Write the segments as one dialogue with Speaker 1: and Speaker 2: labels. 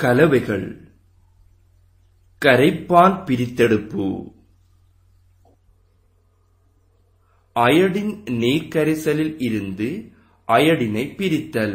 Speaker 1: கலவைகள் கரைப்பான் பிரித்தெடுப்பு அயடின் நீர்க்கரைசலில் இருந்து அயடினை பிரித்தல்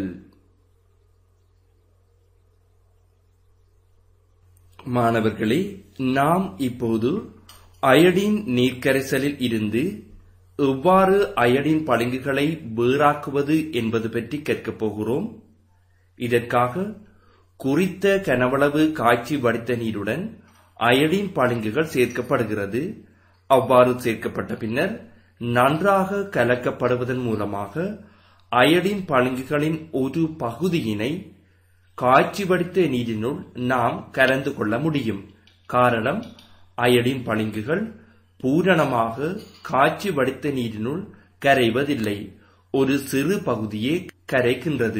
Speaker 1: மாணவர்களே நாம் இப்போது அயடின் நீர்க்கரைசலில் இருந்து எவ்வாறு அயடின் பளிங்குகளை வேறாக்குவது என்பது பற்றி கேட்கப் போகிறோம் இதற்காக குறித்த கனவளவு காய்ச்சி வடித்த நீருடன் அயடின் பளிங்குகள் சேர்க்கப்படுகிறது அவ்வாறு சேர்க்கப்பட்ட பின்னர் நன்றாக கலக்கப்படுவதன் மூலமாக அயடின் பளிங்குகளின் ஒரு பகுதியினை காய்ச்சி வடித்த நீரினுள் நாம் கலந்து கொள்ள முடியும் காரணம் அயடின் பளிங்குகள் பூரணமாக காய்ச்சி வடித்த நீரினுள் கரைவதில்லை ஒரு சிறு பகுதியே கரைக்கின்றது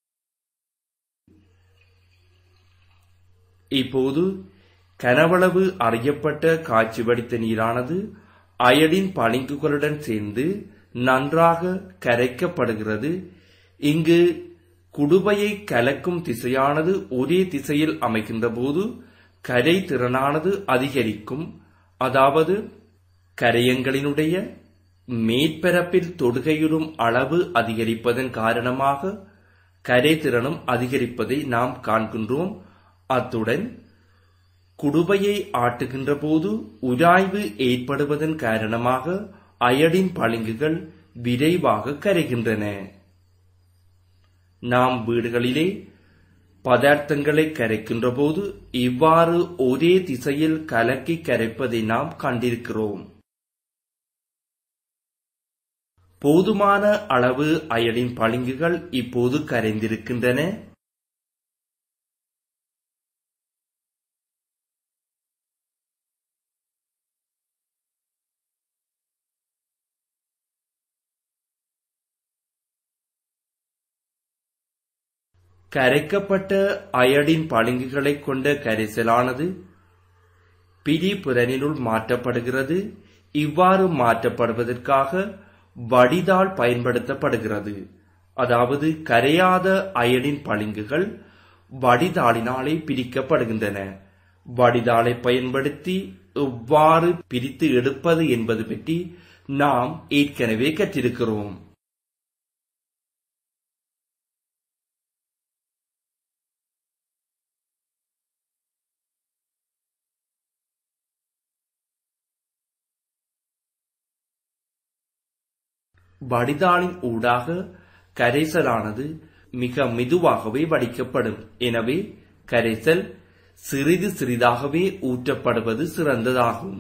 Speaker 1: இப்போது கனவளவு அறியப்பட்ட காய்ச்சி வடித்த நீரானது அயடின் பளிங்குகளுடன் சேர்ந்து நன்றாக கரைக்கப்படுகிறது இங்கு குடுவையை கலக்கும் திசையானது ஒரே திசையில் அமைகின்ற போது கரை திறனானது அதிகரிக்கும் அதாவது கரையங்களினுடைய மேற்பரப்பில் தொடுகையுறும் அளவு அதிகரிப்பதன் காரணமாக கரை திறனும் அதிகரிப்பதை நாம் காண்கின்றோம் அத்துடன் குடுவையை ஆட்டுகின்ற போது உராய்வு ஏற்படுவதன் காரணமாக அயடின் பளிங்குகள் விரைவாக கரைகின்றன நாம் வீடுகளிலே பதார்த்தங்களை கரைக்கின்ற போது இவ்வாறு ஒரே திசையில் கலக்கி கரைப்பதை நாம் கண்டிருக்கிறோம் போதுமான அளவு அயடின் பளிங்குகள் இப்போது கரைந்திருக்கின்றன கரைக்கப்பட்ட அயடின் பளிங்குகளைக் கொண்ட கரைசலானது பிரிபுறனினுள் மாற்றப்படுகிறது இவ்வாறு மாற்றப்படுவதற்காக வடிதாள் பயன்படுத்தப்படுகிறது அதாவது கரையாத அயடின் பளிங்குகள் வடிதாளினாலே பிரிக்கப்படுகின்றன வடிதாளை பயன்படுத்தி எவ்வாறு பிரித்து எடுப்பது என்பது பற்றி நாம் ஏற்கனவே கற்றிருக்கிறோம் வடிதாளின் ஊடாக கரைசலானது மிக மெதுவாகவே வடிக்கப்படும் எனவே கரைசல் சிறிது சிறிதாகவே ஊற்றப்படுவது சிறந்ததாகும்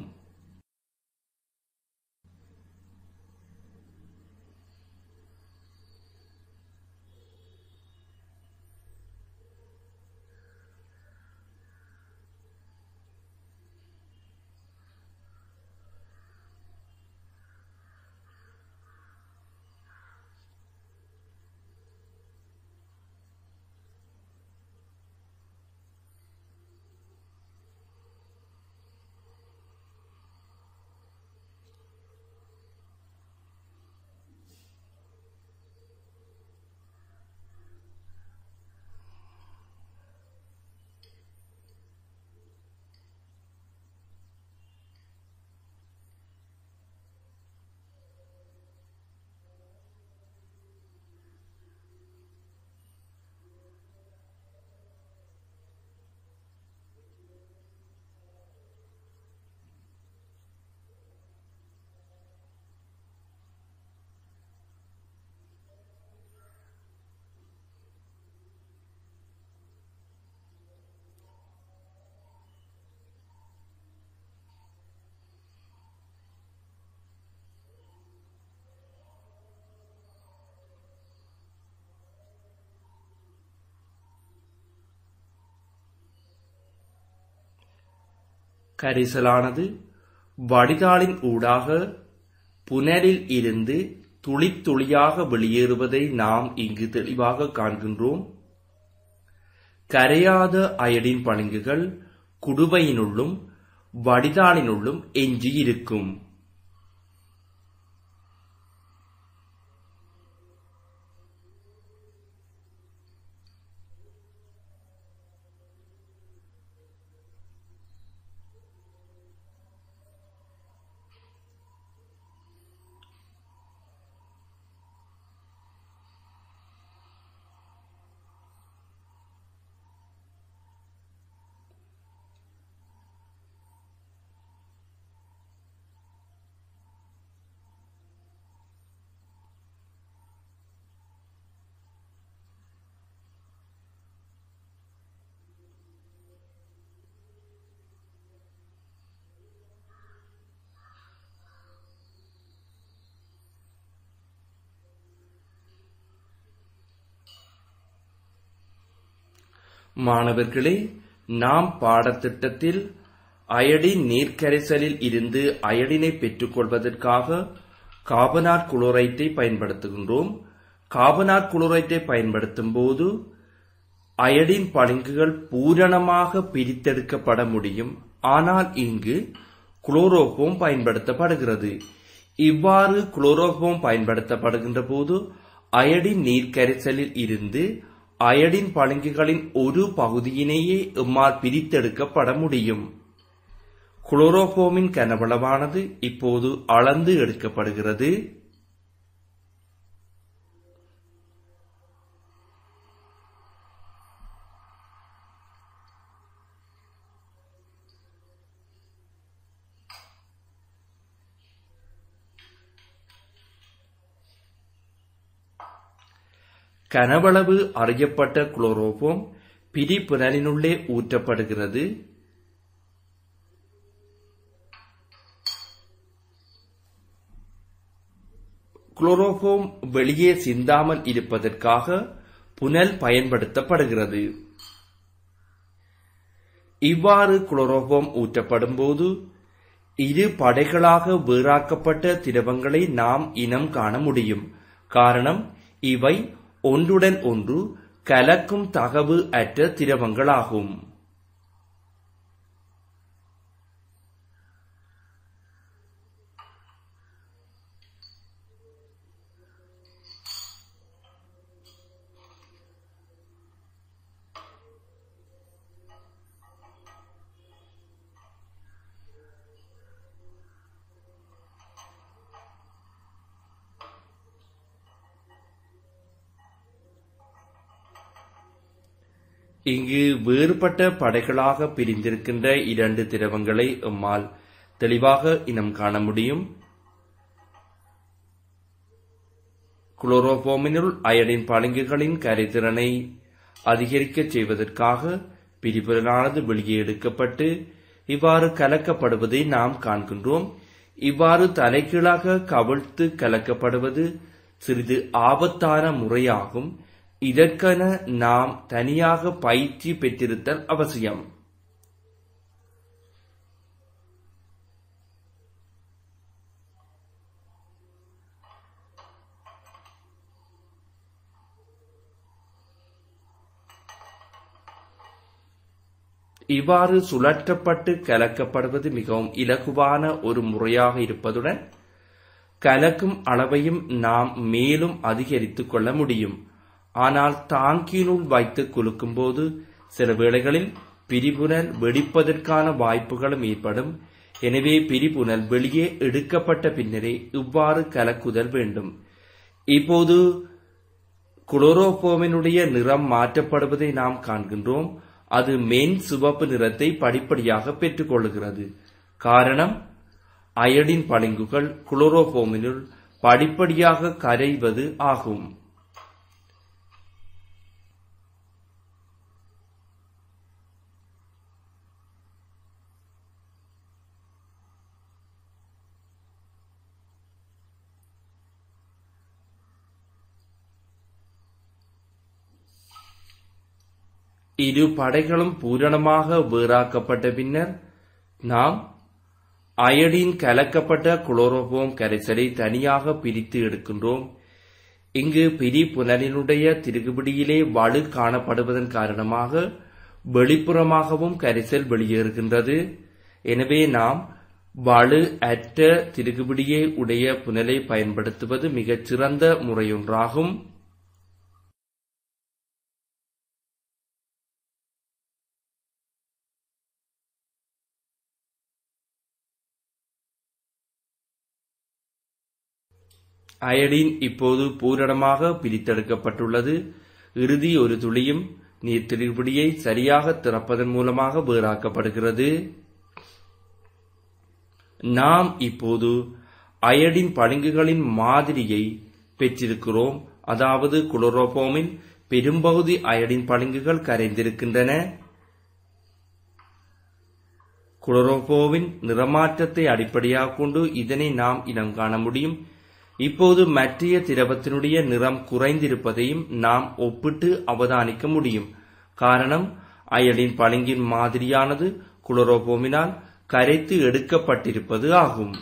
Speaker 1: கரைசலானது வடிதாளின் ஊடாக புனலில் இருந்து துளி துளியாக வெளியேறுவதை நாம் இங்கு தெளிவாக காண்கின்றோம் கரையாத அயடின் பளிங்குகள் குடுவையினுள்ளும் வடிதாளினுள்ளும் எஞ்சியிருக்கும் மாணவர்களே நாம் பாடத்திட்டத்தில் அயடின் நீர்க்கரைசலில் இருந்து அயடினை பெற்றுக்கொள்வதற்காக காபனாட் குளோரைட்டை பயன்படுத்துகின்றோம் காபனாட் குளோரைட்டை பயன்படுத்தும் போது அயடின் பளிங்குகள் பூரணமாக பிரித்தெடுக்கப்பட முடியும் ஆனால் இங்கு குளோரோஃபோம் பயன்படுத்தப்படுகிறது இவ்வாறு குளோரோஃபோம் பயன்படுத்தப்படுகின்ற போது அயடின் நீர்க்கரைசலில் இருந்து அயடின் பளிங்குகளின் ஒரு பகுதியினையே எம்மால் பிரித்தெடுக்கப்பட முடியும் குளோரோஃபோமின் கனவளவானது இப்போது அளந்து எடுக்கப்படுகிறது கனவளவு அறியப்பட்ட குளோரோஃபோம் பிரிப்புணலினுள்ளே ஊற்றப்படுகிறது குளோரோஃபோம் வெளியே சிந்தாமல் இருப்பதற்காக புனல் பயன்படுத்தப்படுகிறது இவ்வாறு குளோரோஃபோம் ஊற்றப்படும் போது இரு படைகளாக வேறாக்கப்பட்ட திரவங்களை நாம் இனம் காண முடியும் காரணம் இவை ஒன்றுடன் ஒன்று கலக்கும் தகவு அற்ற திரவங்களாகும் இங்கு வேறுபட்ட படைகளாக பிரிந்திருக்கின்ற இரண்டு திரவங்களை எம்மால் தெளிவாக இனம் காண முடியும் குளோரோபோமினுள் அயடின் பளிங்குகளின் கரைதிறனை அதிகரிக்கச் செய்வதற்காக பிரிபுரலானது வெளியே எடுக்கப்பட்டு இவ்வாறு கலக்கப்படுவதை நாம் காண்கின்றோம் இவ்வாறு தலைகீழாக கவிழ்த்து கலக்கப்படுவது சிறிது ஆபத்தான முறையாகும் இதற்கென நாம் தனியாக பயிற்சி பெற்றிருத்தல் அவசியம் இவ்வாறு சுழற்றப்பட்டு கலக்கப்படுவது மிகவும் இலகுவான ஒரு முறையாக இருப்பதுடன் கலக்கும் அளவையும் நாம் மேலும் அதிகரித்துக் கொள்ள முடியும் ஆனால் தாங்கியினுள் வைத்து குலுக்கும் போது சில வேளைகளில் பிரிபுணல் வெடிப்பதற்கான வாய்ப்புகளும் ஏற்படும் எனவே பிரிபுணல் வெளியே எடுக்கப்பட்ட பின்னரே இவ்வாறு கலக்குதல் வேண்டும் இப்போது குளோரோபோமினுடைய நிறம் மாற்றப்படுவதை நாம் காண்கின்றோம் அது மென் சிவப்பு நிறத்தை படிப்படியாக பெற்றுக்கொள்கிறது காரணம் அயடின் பளிங்குகள் குளோரோபோமினுள் படிப்படியாக கரைவது ஆகும் இரு படைகளும் பூரணமாக வேறாக்கப்பட்ட பின்னர் நாம் அயடின் கலக்கப்பட்ட குளோரோபோம் கரைசலை தனியாக பிரித்து எடுக்கின்றோம் இங்கு பிரி புனலினுடைய திருகுபிடியிலே வலு காணப்படுவதன் காரணமாக வெளிப்புறமாகவும் கரைசல் வெளியேறுகின்றது எனவே நாம் வலு அற்ற திருகுபிடியை உடைய புனலை பயன்படுத்துவது மிகச் சிறந்த முறையொன்றாகும் அயடின் இப்போது பூரணமாக பிரித்தெடுக்கப்பட்டுள்ளது இறுதி ஒரு துளியும் நீர் திருப்பிடியை சரியாக திறப்பதன் மூலமாக வேறாக்கப்படுகிறது நாம் இப்போது அயடின் பளிங்குகளின் மாதிரியை பெற்றிருக்கிறோம் அதாவது குளோரோபோமின் பெரும்பகுதி அயடின் பளிங்குகள் கரைந்திருக்கின்றன குளோரோபோவின் நிறமாற்றத்தை அடிப்படையாக கொண்டு இதனை நாம் இனம் காண முடியும் இப்போது மற்றைய திரவத்தினுடைய நிறம் குறைந்திருப்பதையும் நாம் ஒப்பிட்டு அவதானிக்க முடியும் காரணம் அயடின் பளிங்கின் மாதிரியானது குளோரோபோமினால் கரைத்து எடுக்கப்பட்டிருப்பது ஆகும்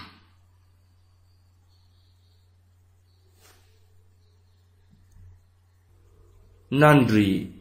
Speaker 1: நன்றி